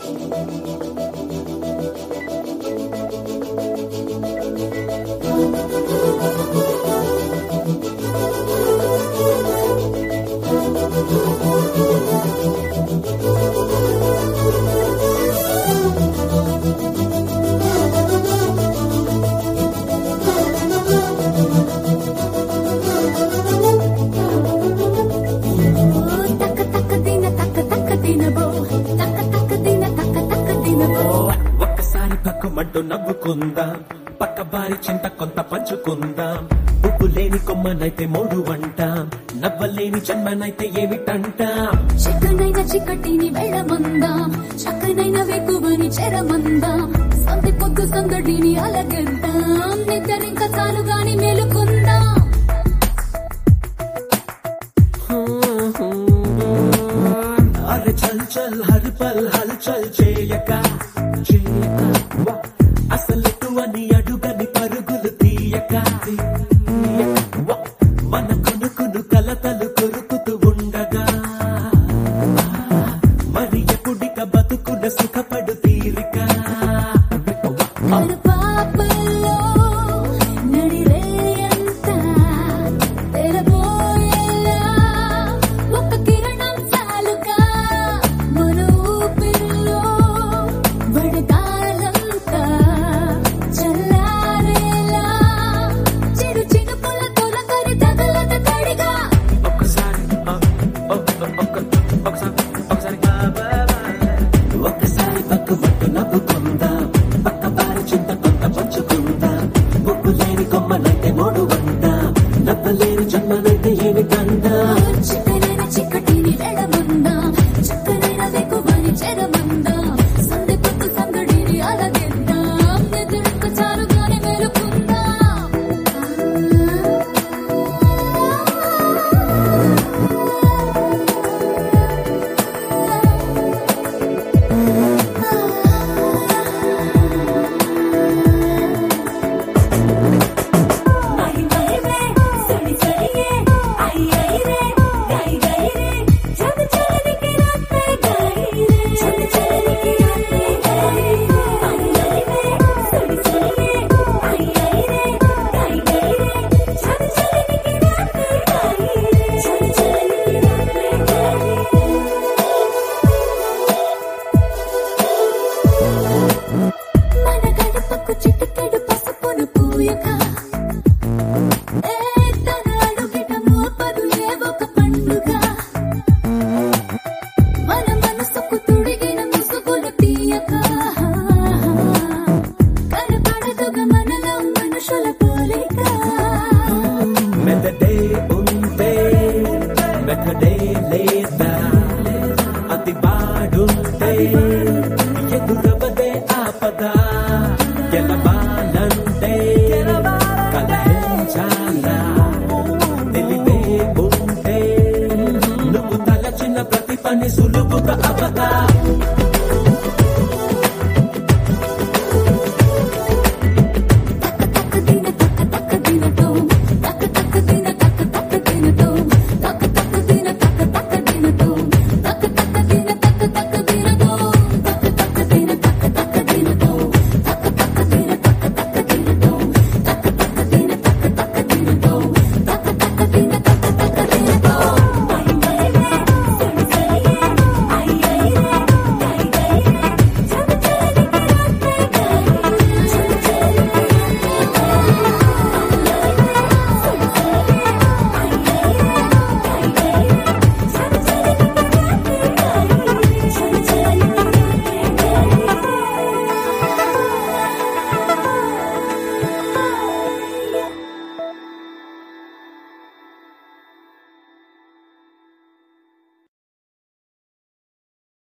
తక్క తక్క దిన తక్క తక్క దినబో తక్క తక్క దిన తక్క తక్క దినబో ఒక్కసారి పక్కమంటూ నవ్వుకుందాం పక్క బారి చింత కొంత పంచుకుందాం పువ్వు లేని కొమ్మనైతే మూడు అంటాం నవ్వలేని జన్మనైతే ఏమిటంటాం చిక్కనైన చిక్కటిని వెళ్ళమందాం చక్కనైన వెక్కువని చెరమందాం సంతి పొద్దు సందడిని అలగెద్దాం నిద్రింక చాలు గాని మేలుకుందాం అరే చల్ చల్ హర్ పల్ హల్ చల్ చేయక చేయక వా. అసలెటు అని అడుగని పరుగులు తీయక తీయక వా. మన కొనుకును కలతలు కొరుకుతూ ఉండగా మరి ఎప్పుడిక బతుకున సుఖపడు తీరిక కనుపాపల్లో నడిరేయంతా తెరబోయేలా ఒక కిరణం చాలుగా మన ఊపిరిలో వడగాలంతా చల్లారేలా చిరు చినుకుల తొలకరి తగలత తడిగా ఒక్కసారి ఆ, ఒక్క- ఒక్క- ఒకసారి ఒకసారి ఆ, బా, బా. ఒక్కసారి పక్కబట్టు నవ్వుకుందాం పక్క బారి చింత కొంత పంచుకుందాం ముగ్గు లేని కొమ్మనైతే మూడు వందాం నవ్వలేని జన్మనైతే ఏమిటందాం చిక్కనైన చిక్కటిని వెళ్ళమందాం చక్కనైన వెకువని చెరమందాం సంధి పొత్తు సందడిని అలగెద్దాం నిద్రకు చాలుగానే మన గడపకు చిటికెడు పసుపును పూయగా ఏ తన అడుగిట మోపదు ఏ ఒక పండుగ మన మనసుకు తుడిగిన ముసుగులు తీయక కనపడదుగా మనలో మనుషుల పోలిక మెదడే ఉంటే మెదడే లేదా అది బాడుంటే